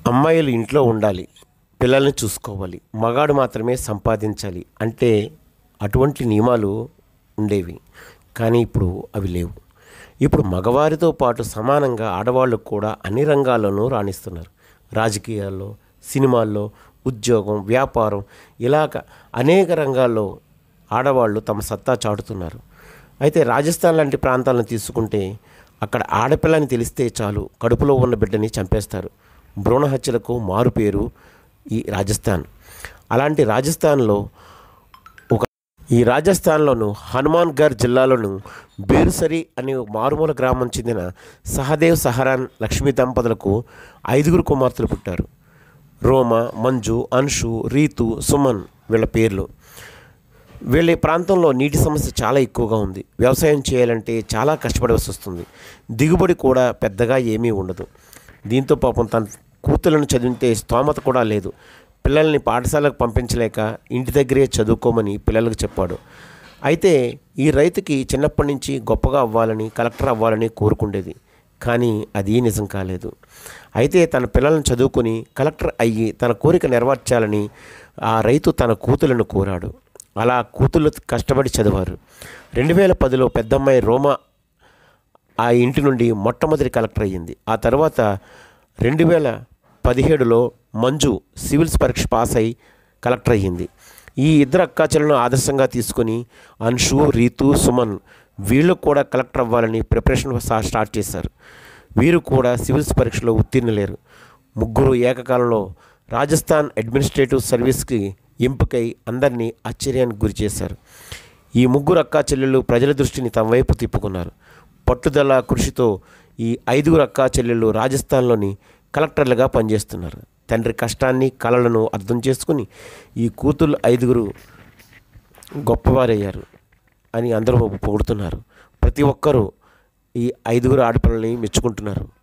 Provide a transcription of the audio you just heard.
అమ్మాయిలు ఇంట్లో ఉండాలి పిల్లల్ని చూసుకోవాలి మగాడు మాత్రమే సంపాదించాలి అంటే అటువంటి నియమాలు ఉండేవి కానీ ఇప్పుడు అవి లేవు ఇప్పుడు మగవారితో పాటు సమానంగా ఆడవాళ్ళు కూడా అన్ని రంగాల్లోనూ రాణిస్తున్నారు రాజకీయాల్లో సినిమాల్లో ఉద్యోగం వ్యాపారం ఇలాగ అనేక రంగాల్లో ఆడవాళ్ళు తమ సత్తా చాటుతున్నారు అయితే రాజస్థాన్ లాంటి ప్రాంతాలను తీసుకుంటే అక్కడ ఆడపిల్లని తెలిస్తే చాలు కడుపులో ఉన్న బిడ్డని చంపేస్తారు భ్రూణ హత్యలకు మారు పేరు ఈ రాజస్థాన్ అలాంటి రాజస్థాన్లో ఒక ఈ రాజస్థాన్లోను హనుమాన్గర్ జిల్లాలోను బేరుసరి అనే ఒక మారుమూల గ్రామం చెందిన సహదేవ్ సహరాన్ లక్ష్మీ దంపతులకు ఐదుగురు కుమార్తెలు పుట్టారు రోమ మంజు అన్షు రీతు సుమన్ వీళ్ళ పేర్లు వీళ్ళ ఈ ప్రాంతంలో నీటి సమస్య చాలా ఎక్కువగా ఉంది వ్యవసాయం చేయాలంటే చాలా కష్టపడవలసి వస్తుంది దిగుబడి కూడా పెద్దగా ఏమీ ఉండదు దీంతో పాపం తన కూతులను చదివితే స్తోమత కూడా లేదు పిల్లల్ని పాఠశాలకు పంపించలేక ఇంటి దగ్గరే చదువుకోమని పిల్లలకు చెప్పాడు అయితే ఈ రైతుకి చిన్నప్పటి నుంచి గొప్పగా అవ్వాలని కలెక్టర్ అవ్వాలని కోరుకుండేది కానీ అది నిజం కాలేదు అయితే తన పిల్లలను చదువుకొని కలెక్టర్ అయ్యి తన కోరిక నెరవేర్చాలని ఆ రైతు తన కూతులను కోరాడు అలా కూతుళ్ళు కష్టపడి చదివారు రెండు వేల పదిలో పెద్దమ్మాయి రోమా ఆ ఇంటి నుండి మొట్టమొదటి కలెక్టర్ అయ్యింది ఆ తర్వాత రెండు వేల పదిహేడులో మంజు సివిల్స్ పరీక్ష పాస్ అయి కలెక్టర్ అయ్యింది ఈ ఇద్దరు అక్కాచెలను ఆదర్శంగా తీసుకొని అన్షు రీతు సుమన్ వీళ్ళు కూడా కలెక్టర్ అవ్వాలని ప్రిపరేషన్ సా- స్టార్ట్ చేశారు వీరు కూడా సివిల్స్ పరీక్షలో ఉత్తీర్ణులేరు ముగ్గురు ఏకకాలంలో రాజస్థాన్ అడ్మినిస్ట్రేటివ్ సర్వీస్కి ఎంపికై అందరినీ ఆశ్చర్యానికి గురి చేశారు ఈ ముగ్గురు అక్కా చెల్లెళ్ళు ప్రజల దృష్టిని తమ వైపు తిప్పుకున్నారు పట్టుదల కృషితో ఈ ఐదుగురు అక్కా చెల్లెళ్ళు రాజస్థాన్లోని కలెక్టర్లుగా పనిచేస్తున్నారు తండ్రి కష్టాన్ని కళలను అర్థం చేసుకుని ఈ కూతుళ్ళు ఐదుగురు గొప్పవారయ్యారు అని అందరూ పొగుడుతున్నారు ప్రతి ఒక్కరూ ఈ ఐదుగురు ఆడపిల్లల్ని మెచ్చుకుంటున్నారు